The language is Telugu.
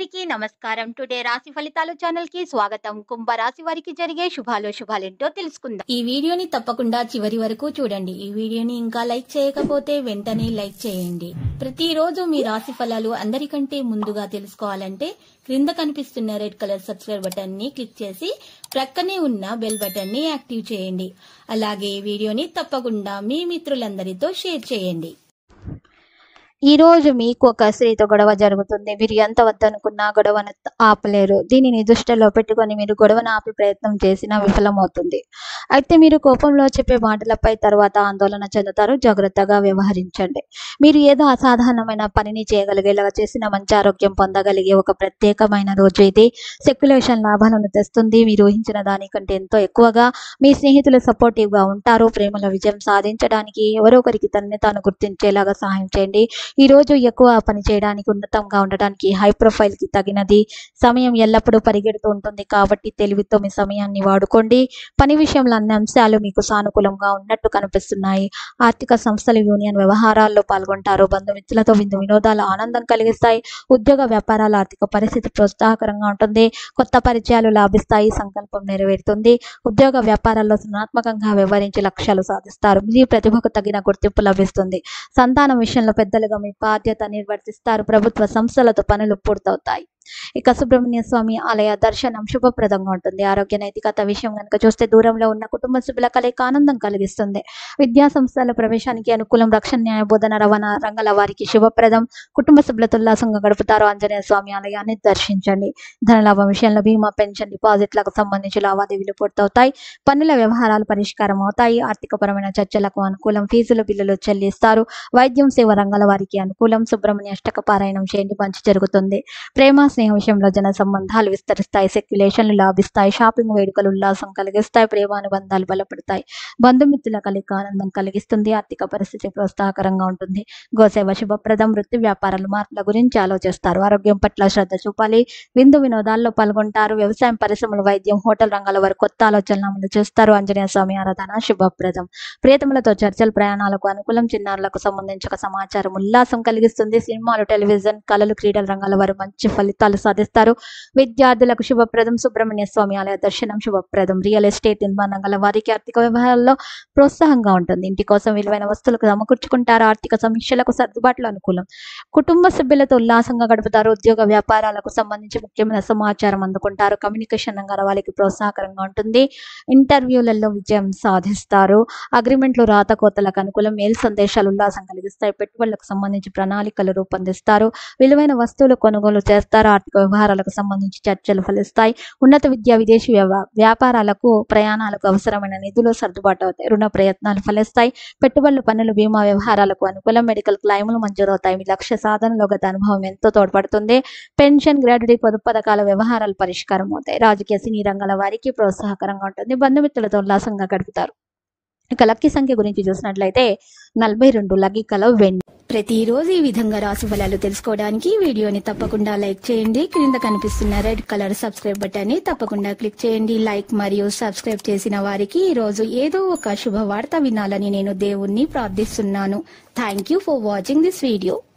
అందరికీ నమస్కారం టుడే రాశి ఫలితాలు ఛానల్ కి స్వాగతం కుంభ రాశి వారికి జరిగే శుభాలు శుభాలేంటో తెలుసుకుందాం ఈ వీడియోని తప్పకుండా చివరి వరకు చూడండి ఈ వీడియోని ఇంకా లైక్ చేయకపోతే వెంటనే లైక్ చేయండి ప్రతిరోజు మీ రాశి ఫలాలు అందరికంటే ముందుగా తెలుసుకోవాలంటే క్రింద కనిపిస్తున్న రెడ్ కలర్ సబ్స్క్రైబ్ బటన్ ని క్లిక్ చేసి ప్రక్కనే ఉన్న బెల్ బటన్ ని యాక్టివ్ చేయండి అలాగే ఈ వీడియోని తప్పకుండా మీ మిత్రులందరితో షేర్ చేయండి ఈ రోజు మీకు ఒక స్త్రీతో గొడవ జరుగుతుంది మీరు ఎంత వద్దనుకున్నా గొడవను ఆపలేరు దీనిని దృష్టిలో పెట్టుకొని మీరు గొడవను ఆపే ప్రయత్నం చేసినా విఫలమవుతుంది అయితే మీరు కోపంలో చెప్పే మాటలపై తర్వాత ఆందోళన చెందుతారు జాగ్రత్తగా వ్యవహరించండి మీరు ఏదో అసాధారణమైన పనిని చేయగలిగేలాగా చేసిన మంచి ఆరోగ్యం పొందగలిగే ఒక ప్రత్యేకమైన రోజు ఇది సెక్యులేషన్ లాభాలను తెస్తుంది మీరు ఊహించిన దానికంటే ఎంతో ఎక్కువగా మీ స్నేహితులు సపోర్టివ్ గా ఉంటారు ప్రేమలో విజయం సాధించడానికి ఎవరో ఒకరికి తనని తాను గుర్తించేలాగా సహాయం చేయండి ఈ రోజు ఎక్కువ పని చేయడానికి ఉన్నతంగా ఉండడానికి హై ప్రొఫైల్ కి తగినది సమయం ఎల్లప్పుడూ పరిగెడుతూ ఉంటుంది కాబట్టి తెలివితో మీ సమయాన్ని వాడుకోండి పని విషయంలో అన్ని అంశాలు మీకు సానుకూలంగా ఉన్నట్టు కనిపిస్తున్నాయి ఆర్థిక సంస్థల యూనియన్ వ్యవహారాల్లో పాల్గొంటారు బంధుమిత్రులతో విందు వినోదాలు ఆనందం కలిగిస్తాయి ఉద్యోగ వ్యాపారాల ఆర్థిక పరిస్థితి ప్రోత్సాహకరంగా ఉంటుంది కొత్త పరిచయాలు లాభిస్తాయి సంకల్పం నెరవేరుతుంది ఉద్యోగ వ్యాపారాల్లో సృజనాత్మకంగా వ్యవహరించి లక్ష్యాలు సాధిస్తారు మీ ప్రతిభకు తగిన గుర్తింపు లభిస్తుంది సంతానం విషయంలో పెద్దలుగా మీ బాధ్యత నిర్వర్తిస్తారు ప్రభుత్వ సంస్థలతో పనులు పూర్తవుతాయి ఇక సుబ్రహ్మణ్య స్వామి ఆలయ దర్శనం శుభప్రదంగా ఉంటుంది ఆరోగ్య నైతికత విషయం కనుక చూస్తే దూరంలో ఉన్న కుటుంబ సభ్యుల కలయిక ఆనందం కలిగిస్తుంది విద్యా సంస్థల ప్రవేశానికి అనుకూలం రక్షణ న్యాయ బోధన రవాణా రంగాల వారికి శుభప్రదం కుటుంబ సభ్యులతో ఉల్లాసంగా గడుపుతారు ఆంజనేయ స్వామి ఆలయాన్ని దర్శించండి ధనలాభం విషయంలో బీమా పెన్షన్ డిపాజిట్లకు సంబంధించి లావాదేవీలు పూర్తవుతాయి పన్నుల వ్యవహారాలు పరిష్కారం అవుతాయి ఆర్థికపరమైన చర్చలకు అనుకూలం ఫీజులు బిల్లులు చెల్లిస్తారు వైద్యం సేవ రంగాల వారికి అనుకూలం సుబ్రహ్మణ్య అష్టక పారాయణం చేయండి మంచి జరుగుతుంది ప్రేమ స్నేహ విషయంలో జన సంబంధాలు విస్తరిస్తాయి సెక్యులేషన్లు లాభిస్తాయి షాపింగ్ వేడుకలు ఉల్లాసం కలిగిస్తాయి ప్రేమానుబంధాలు బలపడతాయి బంధుమిత్రుల కలిక ఆనందం కలిగిస్తుంది ఆర్థిక పరిస్థితి ప్రోత్సాహకరంగా ఉంటుంది గోసేవ శుభప్రదం వృత్తి వ్యాపారాలు మార్పుల గురించి ఆలోచిస్తారు ఆరోగ్యం పట్ల శ్రద్ధ చూపాలి విందు వినోదాల్లో పాల్గొంటారు వ్యవసాయం పరిశ్రమలు వైద్యం హోటల్ రంగాల వారు కొత్త ఆలోచనలు అమలు చేస్తారు ఆంజనేయ స్వామి ఆరాధన శుభప్రదం ప్రియతములతో చర్చలు ప్రయాణాలకు అనుకూలం చిన్నారులకు సంబంధించిన సమాచారం ఉల్లాసం కలిగిస్తుంది సినిమాలు టెలివిజన్ కళలు క్రీడల రంగాల వారు మంచి ఫలితాలు సాధిస్తారు విద్యార్థులకు శుభప్రదం సుబ్రహ్మణ్య స్వామి ఆలయ దర్శనం శుభప్రదం రియల్ ఎస్టేట్ నిర్మాణ రంగాల వారికి ఆర్థిక వ్యవహారాల్లో ప్రోత్సాహంగా ఉంటుంది ఇంటి కోసం విలువైన వస్తువులకు సమకూర్చుకుంటారు ఆర్థిక సమీక్షలకు సర్దుబాట్లు అనుకూలం కుటుంబ సభ్యులతో ఉల్లాసంగా గడుపుతారు ఉద్యోగ వ్యాపారాలకు సంబంధించి ముఖ్యమైన సమాచారం అందుకుంటారు కమ్యూనికేషన్ రంగాల వాళ్ళకి ప్రోత్సాహకరంగా ఉంటుంది ఇంటర్వ్యూలలో విజయం సాధిస్తారు అగ్రిమెంట్లు రాతకోతలకు అనుకూలం మేల్ సందేశాలు ఉల్లాసం కలిగిస్తాయి పెట్టుబడులకు సంబంధించి ప్రణాళికలు రూపొందిస్తారు విలువైన వస్తువులు కొనుగోలు చేస్తారు ఆర్థిక వ్యవహారాలకు సంబంధించి చర్చలు ఫలిస్తాయి ఉన్నత విద్య విదేశీ వ్యవ- వ్యాపారాలకు ప్రయాణాలకు అవసరమైన నిధులు సర్దుబాటు అవుతాయి రుణ ప్రయత్నాలు ఫలిస్తాయి పెట్టుబడులు పన్నులు బీమా వ్యవహారాలకు అనుకూలం మెడికల్ క్లైములు మంజూరవుతాయి మీ లక్ష్య సాధనలో గత అనుభవం ఎంతో తోడ్పడుతుంది పెన్షన్ గ్రాడ్యుటీ పొదుపు పథకాల వ్యవహారాలు పరిష్కారం అవుతాయి రాజకీయ సినీ రంగాల వారికి ప్రోత్సాహకరంగా ఉంటుంది బంధుమిత్రులతో ఉల్లాసంగా గడుపుతారు ఇక లక్కీ సంఖ్య గురించి చూసినట్లయితే నలభై రెండు లగికలో వెండి ప్రతిరోజు ఈ విధంగా రాశి ఫలాలు తెలుసుకోవడానికి ఈ వీడియోని తప్పకుండా లైక్ చేయండి క్రింద కనిపిస్తున్న రెడ్ కలర్ సబ్స్క్రైబ్ బటన్ ని తప్పకుండా క్లిక్ చేయండి లైక్ మరియు సబ్స్క్రైబ్ చేసిన వారికి ఈ రోజు ఏదో ఒక శుభవార్త వినాలని నేను దేవుణ్ణి ప్రార్థిస్తున్నాను thank you for watching this video